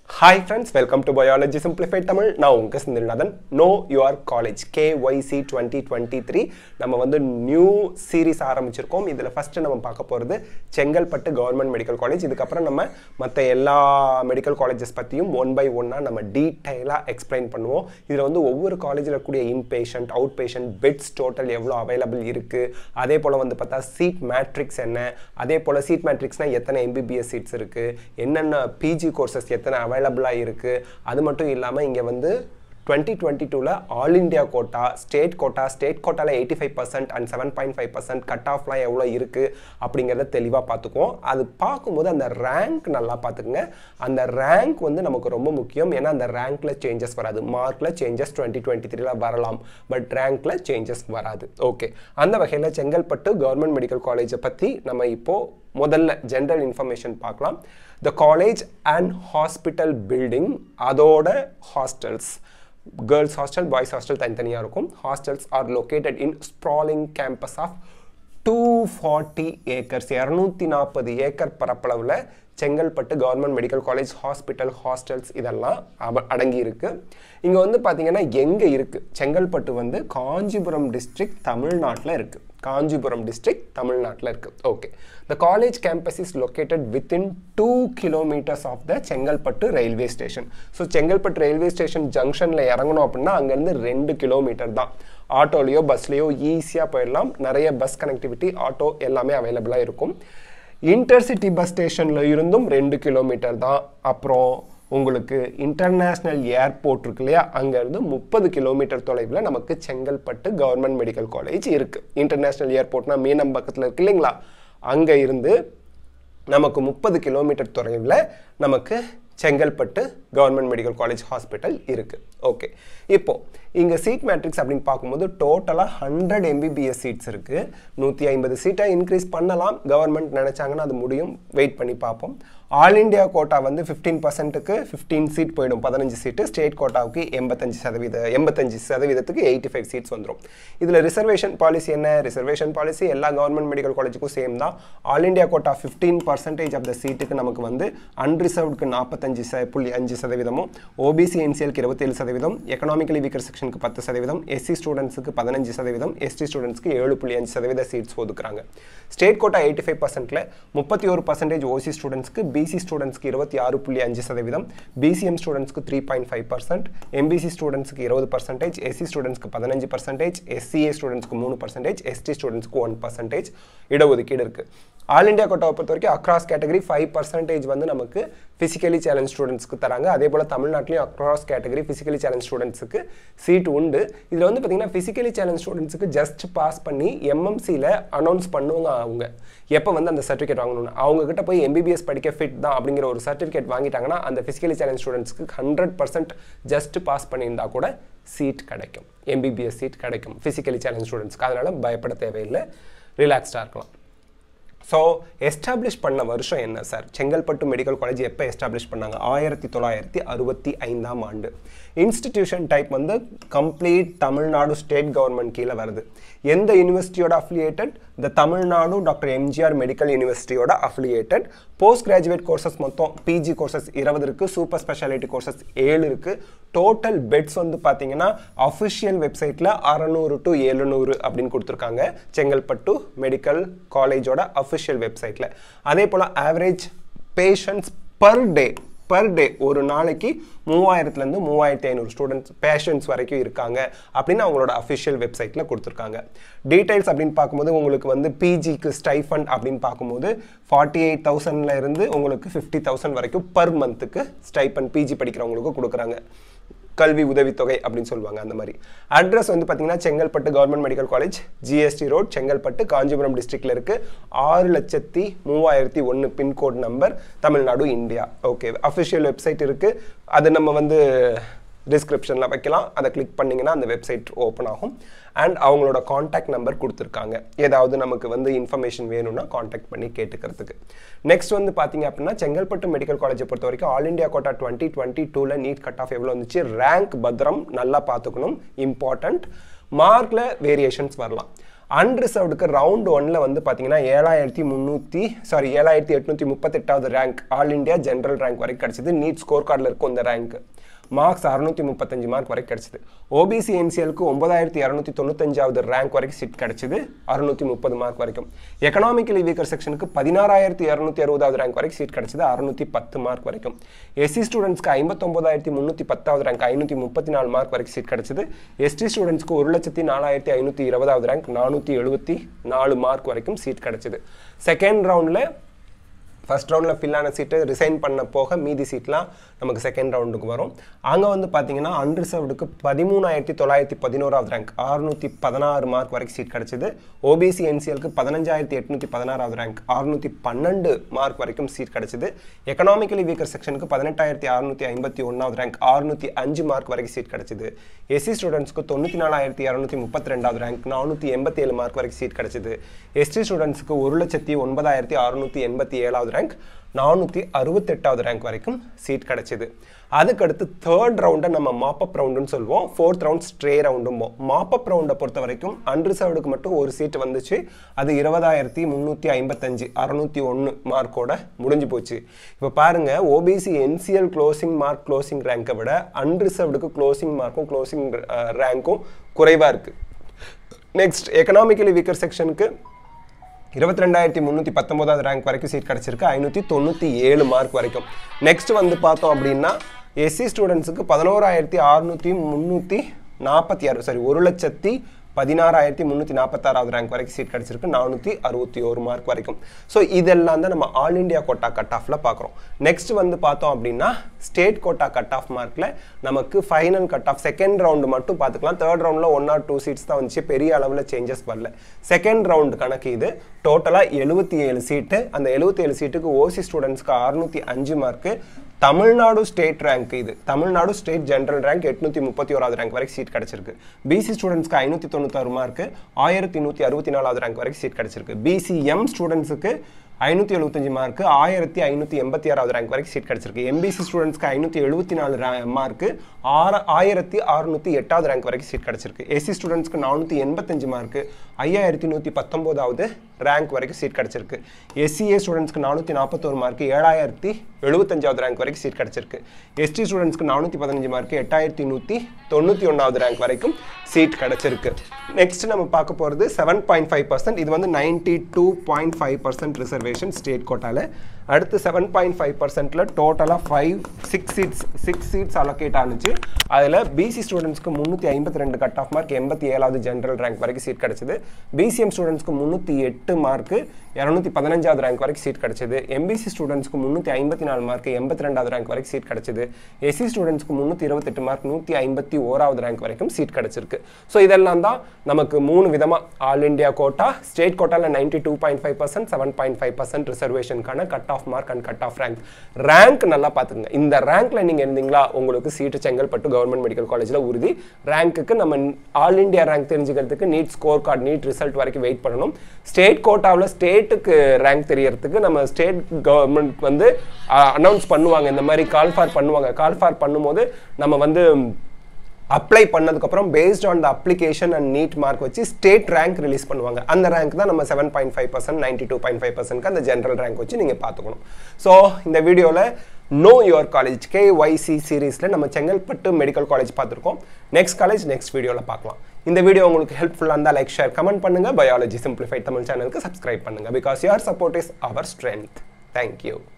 hi friends welcome to biology simplified Tamil நான் உங்கள் Senthilnathan know your college KYC twenty twenty three நம்ம வந்து new series ஆரம்பிச்சிருக்கோம் இதில் ஃபஸ்ட்டு நம்ம பார்க்க போகிறது செங்கல்பட்டு கவர்மெண்ட் மெடிக்கல் காலேஜ் இதுக்கப்புறம் நம்ம மற்ற எல்லா மெடிக்கல் காலேஜஸ் பற்றியும் ஒன் பை ஒன்னாக நம்ம டீட்டெயிலாக எக்ஸ்பிளைன் பண்ணுவோம் இதில் வந்து ஒவ்வொரு காலேஜில் இருக்கக்கூடிய in patient out patient beds total எவ்வளோ அவைலபிள் இருக்குது அதே போல் வந்து பார்த்தா சீட் மேட்ரிக்ஸ் என்ன அதே போல் சீட் மேட்ரிக்ஸ்னால் எத்தனை எம்பிபிஎஸ் சீட்ஸ் இருக்குது என்னென்ன பிஜி கோர்சஸ் எத்தனை அவைலபிளாக இருக்குது அது மட்டும் இல்லாமல் இங்கே வந்து டுவெண்ட்டி டுவெண்ட்டி டூவில் all India quota state quota state கோட்டாவில் eighty five percent and seven point five percent cut ஆஃப்லாம் எவ்வளோ இருக்குது அப்படிங்கிறத தெளிவாக பார்த்துக்குவோம் அது பார்க்கும்போது அந்த ரேங்க் நல்லா பார்த்துக்குங்க அந்த ரேங்க் வந்து நமக்கு ரொம்ப முக்கியம் ஏன்னா அந்த ரேங்க்கில் சேஞ்சஸ் வராது மார்க்கில் சேஞ்சஸ் டுவெண்ட்டி டுவெண்ட்டி த்ரீல வரலாம் பட் ரேங்க்கில் சேஞ்சஸ் வராது ஓகே அந்த வகையில் செங்கல்பட்டு கவர்மெண்ட் மெடிக்கல் காலேஜை பற்றி நம்ம இப்போது முதல்ல ஜென்ரல் இன்ஃபர்மேஷன் பார்க்கலாம் the college and hospital building அதோட hostels girls hostel boys hostel தனித்தனியாக இருக்கும் hostels are located in sprawling campus of two forty acres இரநூத்தி நாற்பது ஏக்கர் பரப்பளவில் Chengalpattu government medical college hospital hostels இதெல்லாம் அப அடங்கி இருக்கு இங்கே வந்து பார்த்தீங்கன்னா எங்கே இருக்குது செங்கல்பட்டு வந்து காஞ்சிபுரம் டிஸ்ட்ரிக்ட் தமிழ்நாட்டில் இருக்குது காஞ்சிபுரம் டிஸ்ட்ரிக்ட் தமிழ்நாட்டில் இருக்குது okay the college campus is located within two kilometers of the Chengalpattu railway station so Chengalpattu railway station ஜங்ஷனில் இறங்கணும் அப்படின்னா அங்கேருந்து ரெண்டு கிலோமீட்டர் தான் ஆட்டோலேயோ பஸ்லேயோ ஈஸியாக போயிடலாம் நிறைய பஸ் கனெக்டிவிட்டி ஆட்டோ எல்லாமே அவைலபிளாக இருக்கும் இன்டர்சிட்டி பஸ் ஸ்டேஷனில் இருந்தும் ரெண்டு கிலோமீட்டர் தான் அப்புறம் உங்களுக்கு இன்டர்நேஷ்னல் ஏர்போர்ட் இருக்கு இல்லையா அங்கேருந்து முப்பது கிலோமீட்டர் தொலைவில் நமக்கு செங்கல்பட்டு கவர்மெண்ட் மெடிக்கல் காலேஜ் இருக்குது இன்டர்நேஷ்னல் ஏர்போர்ட்னா மீனம்பக்கத்தில் இருக்கு இல்லைங்களா அங்கே இருந்து நமக்கு முப்பது கிலோமீட்டர் தொலைவில் நமக்கு Chengalpattu government medical college hospital இருக்குது ஓகே இப்போது இங்கே சீட் மேட்ரிக்ஸ் அப்படின்னு பார்க்கும்போது டோட்டலாக ஹண்ட்ரட் எம்பிபிஎஸ் சீட்ஸ் இருக்குது நூற்றி ஐம்பது சீட்டை இன்க்ரீஸ் பண்ணலாம் கவர்மெண்ட் நினச்சாங்கன்னா அது முடியும் வெயிட் பண்ணி பார்ப்போம் ஆல் இண்டியா கோட்டா வந்து ஃபிஃப்டீன் பர்சன்ட்டுக்கு ஃபிஃப்டீன் சீட் போயிடும் பதினஞ்சு சீட்டு ஸ்டேட் கோட்டாவுக்கு எண்பத்தஞ்சு சதவீத எண்பத்தஞ்சு சதவீதத்துக்கு எயிட்டி ஃபைவ் சீட்ஸ் வந்துடும் இதில் ரிசர்வேஷன் பாலிசி என்ன ரிசர்வேஷன் பாலிசி எல்லா கவர்மெண்ட் மெடிக்கல் காலேஜுக்கும் சேம் தான் all India quota fifteen percentage of the சீட்டுக்கு நமக்கு வந்து அன்ரிசர்வ்டுக்கு நாற்பத்தஞ்சு ச புள்ளி அஞ்சு சதவீதமும் ஓபிசி என்சிஎல்க்கு இருபத்தேழு சதவீதம் எக்கனாமிக்கலி வீக்கர் செக்ஷனுக்கு பத்து சதவீதம் எஸ்சி ஸ்டூடெண்ட்ஸுக்கு பதினஞ்சு சதவீதம் எஸ்டி ஸ்டூடெண்ட்ஸ்க்கு ஏழு புள்ளி அஞ்சு சதவீத சீட்ஸ் ஒதுக்குறாங்க ஸ்டேட் கோட்டா எயிட்டி ஃபைவ் பர்சன்ட்டில் முப்பத்தி ஒரு பர்சன்டேஜ் ஓசி ஸ்டூடெண்ட்ஸ்க்கு பிசி ஸ்டூடெண்ட்ஸ்க்கு இருபத்தி ஆறு புள்ளி அஞ்சு சதவீதம் பிசிஎம் ஸ்டூடெண்ட்ஸ்க்கு three point five percent MBC ஸ்டூடெண்ட்ஸ்க்கு இருபது பர்சன்டேஜ் எஸ்சி ஸ்டூடெண்ட்ஸ்க்கு பதினஞ்சு பர்சன்டேஜ் எஸ்சிஏ ஸ்டூடெண்ட்ஸ்க்கு மூணு பர்சன்டேஜ் எஸ்டி ஸ்டூடெண்ட்ஸ்க்கு ஒன் பர்சன்டேஜ் இடஒதுக்கீடு இருக்குது ஆல் இண்டியா கோட்டாவை பொறுத்த வரைக்கும் அக்ராஸ் கேட்டகரி ஃபைவ் பர்சன்டேஜ் வந்து நமக்கு ஃபிசிக்கலி சேலஞ்ச் ஸ்டூடெண்ட்ஸ்க்கு தராங்க அதே போல் தமிழ்நாட்டிலையும் அக்ராஸ் கேட்டகரி ஃபிசிக்கலி சேலஞ்ச் ஸ்டூடெண்ட்ஸுக்கு சீட் உண்டு இதில் வந்து பார்த்தீங்கன்னா ஃபிசிக்கலி சேலஞ்ச் ஸ்டூடெண்ட்ஸுக்கு ஜஸ்ட் பாஸ் பண்ணி எம்எம்சியில் அனௌன்ஸ் பண்ணுவாங்க அவங்க எப்போ வந்து அந்த சர்டிஃபிகேட் வாங்கணும்னு அவங்க கிட்ட போய் எம்பிபிஎஸ் படிக்க ஃபிட் தான் அப்படிங்கிற ஒரு சர்டிஃபிகேட் வாங்கிட்டாங்கன்னா அந்த ஃபிசிக்கலி சேலஞ்ச் ஸ்டூடெண்ட்ஸ்க்கு ஹண்ட்ரட் பர்சன்ட் ஜஸ்ட் பாஸ் பண்ணியிருந்தா கூட சீட் கிடைக்கும் எம்பிபிஎஸ் சீட் கிடைக்கும் ஃபிசிக்கலி சேலஞ்ச் ஸ்டூடெண்ட்ஸ்க்கு அதனால் பயப்பட தேவையில்லை ரிலாக்ஸ்டாக இருக்கலாம் ஸோ எஸ்டாப்ளிஷ் பண்ண வருஷம் என்ன சார் செங்கல்பட்டு மெடிக்கல் காலேஜ் எப்போ எஸ்டாப்ளிஷ் பண்ணாங்க ஆயிரத்தி தொள்ளாயிரத்தி அறுபத்தி ஐந்தாம் ஆண்டு இன்ஸ்டிடியூஷன் டைப் வந்து கம்ப்ளீட் தமிழ்நாடு ஸ்டேட் கவர்மெண்ட் கீழே வருது எந்த யூனிவர்சிட்டியோட affiliated the Tamil Nadu doctor MGR medical யூனிவர்சிட்டியோட அஃபிலியேட்டட் போஸ்ட் கிராஜுவேட் கோர்சஸ் மொத்தம் பிஜி கோர்சஸ் இருபது இருக்குது சூப்பர் ஸ்பெஷாலிட்டி கோர்சஸ் ஏழு இருக்குது டோட்டல் பெட்ஸ் வந்து பார்த்தீங்கன்னா அஃபிஷியல் வெப்சைட்டில் அறநூறு டு எழுநூறு அப்படின்னு கொடுத்துருக்காங்க செங்கல்பட்டு மெடிக்கல் காலேஜோட அஃபிஷியல் வெப்சைட்டில் அதே போல் average patients per day per day ஒரு நாளைக்கு மூவாயிரத்துலேருந்து மூவாயிரத்தி ஐநூறு ஸ்டூடெண்ட்ஸ் பேஷண்ட்ஸ் வரைக்கும் இருக்காங்க அப்படின்னு அவங்களோட அஃபிஷியல் வெப்சைட்டில் கொடுத்துருக்காங்க டீட்டெயில்ஸ் அப்படின்னு பார்க்கும்போது உங்களுக்கு வந்து பிஜிக்கு ஸ்டைஃபண்ட் அப்படின்னு பார்க்கும்போது ஃபார்ட்டி எயிட் தௌசண்ட்ல இருந்து உங்களுக்கு ஃபிஃப்டி தௌசண்ட் வரைக்கும் பர் மந்த்துக்கு ஸ்டைஃபண்ட் பிஜி படிக்கிறவங்களுக்கு கொடுக்குறாங்க கல்வி உதவித்தொகை அப்படின்னு சொல்லுவாங்க அந்த மாதிரி அட்ரஸ் வந்து பார்த்தீங்கன்னா Chengalpattu government medical college GST road Chengalpattu Kanchipuram டிஸ்ட்ரிக்ட்ல இருக்கு ஆறு லட்சத்தி மூவாயிரத்தி ஒன்று pincode number Tamil Nadu India okay official website இருக்கு அது நம்ம வந்து டிஸ்கிரிப்ஷனில் வைக்கலாம் அதை கிளிக் பண்ணிங்கன்னா அந்த வெப்சைட் ஓப்பன் ஆகும் அண்ட் அவங்களோட காண்டாக்ட் நம்பர் கொடுத்துருக்காங்க ஏதாவது நமக்கு வந்து இன்ஃபர்மேஷன் வேணும்னா காண்டாக்ட் பண்ணி கேட்டுக்கிறதுக்கு நெக்ஸ்ட் வந்து பார்த்தீங்க அப்படின்னா செங்கல்பட்டு மெடிக்கல் காலேஜை பொறுத்த வரைக்கும் all India quota twenty twenty டூவில் நீட் கட் ஆஃப் எவ்வளோ வந்துச்சு ரேங்க் பத்திரம் நல்லா பார்த்துக்கணும் இம்பார்ட்டண்ட் மார்க்கில் வேரியேஷன்ஸ் வரலாம் அன்ரிசர்வ்டுக்கு ரவுண்ட் ஒன்ல வந்து பார்த்தீங்கன்னா ஏழாயிரத்தி முந்நூற்றி சாரி ஏழாயிரத்தி எட்நூற்றி முப்பத்தெட்டாவது rank all India general rank வரைக்கும் கிடச்சிது நீட் ஸ்கோர் கார்டில் இருக்கும் இந்த ரேங்க் மார்க்ஸ் அறுநூத்தி முப்பத்தஞ்சு மார்க் வரைக்கும் கிடச்சிது ஓபிசி என்சிஎலுக்கு ஒன்பதாயிரத்தி இரநூத்தி தொண்ணூத்தஞ்சாவது ரேங்க் வரைக்கும் சீட் கிடச்சிது அறுநூத்தி முப்பது மார்க் வரைக்கும் எக்கனாமிக்கலி வீக்கர் செக்ஷனுக்கு பதினாறாயிரத்தி இரநூத்தி அறுபதாவது ரேங்க் வரைக்கும் சீட் கிடச்சிது அறுநூத்தி பத்து மார்க் வரைக்கும் எஸ்சி ஸ்டூடெண்ட்ஸ்க்கு ஐம்பத்தொம்பதாயிரத்தி முந்நூற்றி பத்தாவது ரேங்க் ஐநூற்றி முப்பத்தி நாலு மார்க் வரைக்கும் சீட் கிடச்சிது எஸ்டி ஸ்டூடெண்ட்ஸ்க்கு ஒரு லட்சத்தி நாலாயிரத்தி ஐநூற்றி இருபதாவது ரேங்க் நானூற்றி எழுபத்தி நாலு மார்க் வரைக்கும் சீட் கிடச்சிது செகண்ட் ரவுண்டில் ஃபர்ஸ்ட் ரவுண்டில் ஃபில்லான சீட்டு ரிசைன் பண்ண போக மீதி சீட்லாம் நமக்கு செகண்ட் ரவுண்டுக்கு வரும் அங்கே வந்து பார்த்தீங்கன்னா அன்ரிசர்வ்டுக்கு பதிமூணாயிரத்தி தொள்ளாயிரத்தி பதினோராவது ரேங்க் அறுநூற்றி பதினாறு மார்க் வரைக்கும் சீட் கிடச்சிது ஓபிசி என்சிஎலுக்கு பதினஞ்சாயிரத்தி எட்நூற்றி பதினாறாவது ரேங்க் அறுநூற்றி பன்னெண்டு மார்க் வரைக்கும் சீட் கிடச்சிது எக்கனாமிக்கலி வீக்கர் செக்ஷனுக்கு பதினெட்டாயிரத்தி அறுநூற்றி ஐம்பத்தி ஒன்றாவது ரேங்க் அறுநூற்றி அஞ்சு மார்க் வரைக்கும் சீட் கிடச்சிது எஸ்சி ஸ்டூடெண்ட்ஸ்க்கு தொண்ணூற்றி நாலாயிரத்தி இரநூத்தி முப்பத்தி ரெண்டாவது ரேங்க் நானூற்றி எண்பத்தி ஏழு மார்க் வரைக்கும் சீட் கிடச்சிது எஸ்டி ஸ்டூடெண்ட்ஸ்க்கு ஒரு லட்சத்தி ஒன்பதாயிரத்தி அறுநூற்றி எண்பத்தி ஏழாவது ரேங்க் நானூற்றி அறுபத்தெட்டாவது ரேங்க் வரைக்கும் சீட் கிடச்சிது அதுக்கடுத்து தேர்ட் ரவுண்டை நம்ம மாப்பப் ரவுண்டுன்னு சொல்லுவோம் ஃபோர்த் ரவுண்ட் ஸ்ட்ரே ரவுண்டும் மாப்பப் ரவுண்டை பொறுத்த வரைக்கும் அன்ரிசர்வ்டுக்கு மட்டும் ஒரு சீட் வந்துச்சு அது இருபதாயிரத்தி முந்நூற்றி ஐம்பத்தஞ்சு அறநூற்றி ஒன்று மார்க்கோட முடிஞ்சு போச்சு இப்போ பாருங்க OBC NCL closing mark closing ரேங்கை விட அன்ரிசர்வ்டுக்கு க்ளோசிங் மார்க்கும் க்ளோசிங் ரேங்க்கும் குறைவாக இருக்குது நெக்ஸ்ட் எக்கனாமிக்கலி வீக்கர் செக்ஷனுக்கு இருபத்தி ரெண்டாயிரத்தி முந்நூற்றி பத்தொம்போதாவது ரேங்க் வரைக்கும் சீட் கிடச்சிருக்கு ஐநூற்றி தொண்ணூற்றி ஏழு மார்க் வரைக்கும் நெக்ஸ்ட் வந்து பார்த்தோம் அப்படின்னா எஸ்சி ஸ்டூடெண்ட்ஸுக்கு பதினோராயிரத்தி அறுநூற்றி முந்நூற்றி நாற்பத்தி ஆறு சாரி ஒரு லட்சத்தி பதினாறாயிரத்தி முந்நூற்றி நாற்பத்தாறாவது ரேங்க் வரைக்கும் சீட் கிடச்சிருக்கு நானூற்றி அறுபத்தி ஒரு மார்க் வரைக்கும் ஸோ இதெல்லாம் தான் நம்ம ஆல் இண்டியா கோட்டா கட் ஆஃபில் பார்க்குறோம் நெக்ஸ்ட் வந்து பார்த்தோம் அப்படின்னா ஸ்டேட் கோட்டா கட் ஆஃப் மார்க்கில் நமக்கு final cut off second round மட்டும் பார்த்துக்கலாம் தேர்ட் ரவுண்டில் ஒன் ஆர் டூ சீட்ஸ் தான் வந்துச்சு பெரிய அளவில் சேஞ்சஸ் வரல செகண்ட் ரவுண்டு கணக்கு இது டோட்டலாக எழுபத்தி ஏழு சீட்டு அந்த எழுபத்தி ஏழு சீட்டுக்கு ஓசி ஸ்டூடெண்ட்ஸ்க்கு அறுநூற்றி அஞ்சு மார்க்கு தமிழ்நாடு ஸ்டேட் ரேங்க் இது தமிழ்நாடு ஸ்டேட் ஜென்ரல் ரேங்க் எட்நூத்தி முப்பத்தி ஓராவது ரேங்க் வரைக்கும் சீட் கிடைச்சிருக்கு பிசி ஸ்டூடெண்ட்ஸ்க்கு ஐநூற்றி தொண்ணூத்தாறு மார்க்கு ஆயிரத்தி நூற்றி அறுபத்தி நாலாவது ரேங்க் வரைக்கும் சீட் கிடைச்சிருக்கு பிசிஎம் ஸ்டூடெண்ட்ஸுக்கு ஐநூற்றி எழுபத்தஞ்சு மார்க்கு ஆயிரத்தி ஐநூற்றி எண்பத்தி ஆறாவது ரேங்க் வரைக்கும் சீட் கிடச்சிருக்கு எம்பிசி ஸ்டூடெண்ட்ஸ்க்கு ஐநூற்றி எழுபத்தி நாலு மார்க்கு ஆறு ஆயிரத்தி அறுநூற்றி எட்டாவது ரேங்க் வரைக்கும் சீட் கிடச்சிருக்கு எஸ்சி ஸ்டூடெண்ட்ஸ்க்கு நானூற்றி எண்பத்தஞ்சு மார்க்கு ஐயாயிரத்தி நூற்றி பத்தொம்போதாவது ரேங்க் வரைக்கும் சீட் கிடச்சிருக்கு எஸ்சிஏ ஸ்டூடெண்ட்ஸ்க்கு நானூற்றி நாற்பத்தோரு மார்க்கு ஏழாயிரத்தி எழுபத்தஞ்சாவது ரேங்க் வரைக்கும் சீட் கிடச்சிருக்கு எஸ்டி ஸ்டூடெண்ட்ஸ்க்கு நானூற்றி பதினஞ்சு மார்க்கு எட்டாயிரத்தி நூற்றி தொண்ணூற்றி ஒன்றாவது ரேங்க் வரைக்கும் சீட் கிடச்சிருக்கு நெக்ஸ்ட் நம்ம பார்க்க போகிறது செவன் பாயிண்ட் ஃபைவ் பர்சன்ட் இது வந்து ninety two point five percent reservation state கோட்டாவில் அடுத்து செவன் பாயிண்ட் ஃபைவ் பர்சன்ட்டில் டோட்டலாக five six seats six seats allocate ஆனிச்சு அதில் பிசி ஸ்டூடெண்ட்ஸ்க்கு முந்நூற்றி ஐம்பத்தி ரெண்டு கட் ஆஃப் மார்க் எண்பத்தி ஏழாவது ஜென்ரல் ரேங்க் வரைக்கும் சீட் கிடச்சிது பிசிஎம் ஸ்டூடெண்ட்ஸ்க்கு முந்நூற்றி எட்டு மார்க்கு இரநூத்தி பதினஞ்சாவது ரேங்க் வரைக்கும் சீட் கிடச்சிது எம்பிசி ஸ்டூடெண்ட்ஸ்க்கு முந்நூற்றி ஐம்பத்தி நாலு மார்க் எண்பத்தி ரெண்டாவது ரேங்க் வரைக்கும் சீட் கிடச்சிது எஸ்சி ஸ்டூடெண்ட்ஸ்க்கு முந்நூற்றி இருபத்தெட்டு மார்க் நூற்றி ஐம்பத்தி ஓராவது ரேங்க் வரைக்கும் சீட் கிடச்சிருக்கு ஸோ இதெல்லாம் தான் நமக்கு மூணு விதமாக ஆல் இண்டியா கோட்டா ஸ்டேட் கோட்டாவில் ninety two point five percent seven point five percent ரிசர்வேஷனுக்கான cut off mark and cut off rank rank நல்லா பார்த்துங்க இந்த ரேங்க்ல நீங்கள் இருந்தீங்களா உங்களுக்கு சீட்டு செங்கல்பட்டு கவர்மெண்ட் மெடிக்கல் காலேஜில் உறுதி ரேங்க்குக்கு நம்ம ஆல் இண்டியா ரேங்க் தெரிஞ்சுக்கிறதுக்கு NEET score card NEET result வரைக்கும் வெயிட் பண்ணணும் ஸ்டேட் கோட்டாவில் ஸ்டேட்டுக்கு ரேங்க் தெரியறதுக்கு நம்ம ஸ்டேட் கவர்மெண்ட் வந்து அனௌன்ஸ் பண்ணுவாங்க இந்த மாதிரி கால் ஃபார் பண்ணுவாங்க கால் ஃபார் பண்ணும்போது நம்ம வந்து அப்ளை பண்ணதுக்கப்புறம் based on the application and NEET mark வச்சு ஸ்டேட் ரேங்க் ரிலீஸ் பண்ணுவாங்க அந்த ரேங்க் தான் நம்ம seven point five percent ninety two point five பர்சன்ட்க்கு அந்த ஜென்ரல் ரேங்க் வச்சு நீங்கள் பார்த்துக்கணும் ஸோ இந்த வீடியோவில் நோ யுவர் காலேஜ் கேஒய்சி சீரீஸில் நம்ம செங்கல்பட்டு மெடிக்கல் காலேஜ் பார்த்துருக்கோம் நெக்ஸ்ட் காலேஜ் நெக்ஸ்ட் வீடியோவில் பார்க்கலாம் இந்த வீடியோ உங்களுக்கு ஹெல்ப்ஃபுல்லாக இருந்தால் லைக் ஷேர் கமெண்ட் பண்ணுங்கள் பயாலஜி சிம்பிளிஃபைட் தமிழ் சேனலுக்கு சப்ஸ்கிரைப் பண்ணுங்கள் because your support is our strength thank you